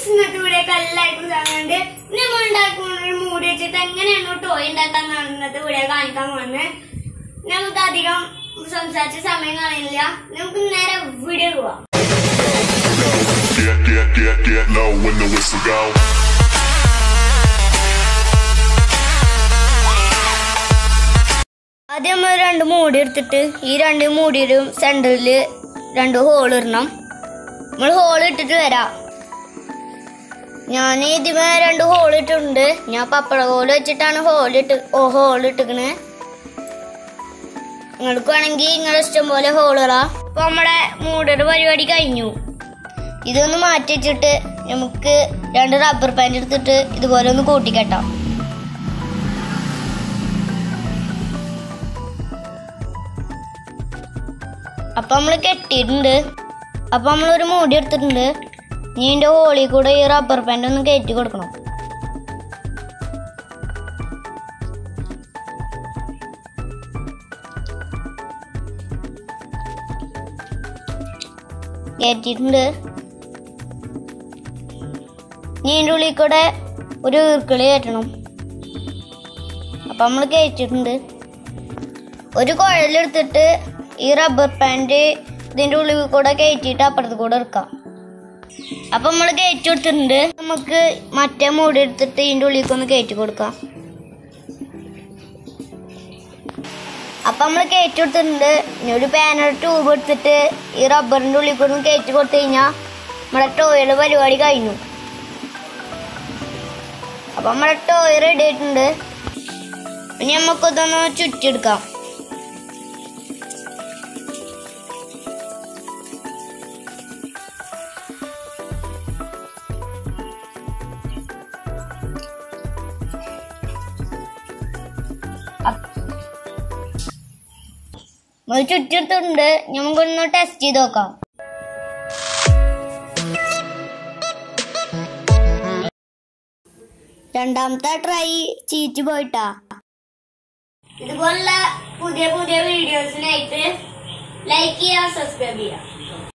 Friends ഇന്നത്തെ video എല്ലാവർക്കും കാണുന്നുണ്ട് നമ്മൾ ഉണ്ടാക്കുന്ന ഒരു മൂടി വെച്ചിട്ട് എങ്ങനെയാണ് ടോയ് ഉണ്ടാക്കാന്നാണ് ഇന്നത്തെ വീഡിയോ കാണിക്കാൻ പോകുന്നത് നമുക്ക് അധികം സംസാരിച്ച സമയം കാണില്ല നമുക്ക് നേരെ വീഡിയോ പോവാം Get, get, get, get low when the whistle go. ആദ്യം നമ്മൾ രണ്ട് മൂടി എടുത്തിട്ട് ഈ രണ്ട് മൂടിയിലും സെന്ററിൽ രണ്ട് ഹോൾ ഇടണം നമ്മൾ ഹോൾ ഇട്ടിട്ട് വരാം ഞാൻ ഇതിമേ രണ്ട് ഹോൾ ഇട്ടിട്ടുണ്ട് ഞാൻ പപ്പട ഹോൾ വെച്ചിട്ടാണ് ഹോൾ ഇട്ട് ഹോൾ ഇട്ടിക്കണ് നിങ്ങൾക്ക് വേണമെങ്കിൽ നിങ്ങളുടെ ഇഷ്ടം പോലെ ഹോളുകളാ അപ്പൊ നമ്മുടെ മൂടയുടെ പരിപാടി കഴിഞ്ഞു ഇതൊന്ന് മാറ്റി വെച്ചിട്ട് നമുക്ക് രണ്ട് റബ്ബർ പാൻറ് എടുത്തിട്ട് ഇതുപോലെ ഒന്ന് കൂട്ടിക്കെട്ടാം അപ്പൊ നമ്മള് കെട്ടിയിട്ടുണ്ട് അപ്പൊ നമ്മളൊരു മൂടി എടുത്തിട്ടുണ്ട് ഇനി ഇതിന്റെ ഹോളിൽ കൂടെ ഈ റബ്ബർ പാൻറ് ഒന്ന് കയറ്റി കൊടുക്കണം കയറ്റിയിട്ടുണ്ട് ഇനി ഇതിന്റെ ഉള്ളിൽ കൂടെ ഒരു ഈർക്കിളി കയറ്റണം അപ്പൊ നമ്മൾ കയറ്റിയിട്ടുണ്ട് ഒരു കുഴലെടുത്തിട്ട് ഈ റബ്ബർ പാൻറ് ഇതിന്റെ ഉള്ളിൽ കൂടെ കയറ്റിയിട്ട് അപ്പുറത്ത് കൂടെ എടുക്കാം അപ്പൊ നമ്മൾ കയറ്റി കൊടുത്തിട്ടുണ്ട് നമുക്ക് മറ്റേ മൂടി എടുത്തിട്ട് ഇതിന്റെ ഉള്ളിലേക്ക് ഒന്ന് കയറ്റി കൊടുക്കാം അപ്പൊ നമ്മൾ കയറ്റി കൊടുത്തിട്ടുണ്ട് ഇനി ഒരു പാനൽ ട്യൂബ് എടുത്തിട്ട് ഈ റബ്ബറിന്റെ ഉള്ളിൽ കൂടെ ഒന്ന് കയറ്റി കൊടുത്തു കഴിഞ്ഞാൽ നമ്മുടെ ടോയുടെ പരിപാടി കഴിഞ്ഞു അപ്പൊ നമ്മുടെ ടോയ് റെഡി ആയിട്ടുണ്ട് ഇനി നമുക്കിതൊന്ന് ചുറ്റിയെടുക്കാം നമ്മൾ ചുറ്റിട്ടുണ്ട് നമുക്കൊന്ന് ടെസ്റ്റ് ചെയ്ത് നോക്കാം രണ്ടാമത്തെ ട്രൈ ചീറ്റ് പോയിട്ടാ ഇതുപോലുള്ള പുതിയ പുതിയ വീഡിയോസിനായിട്ട് ലൈക്ക് ചെയ്യുക സബ്സ്ക്രൈബ് ചെയ്യുക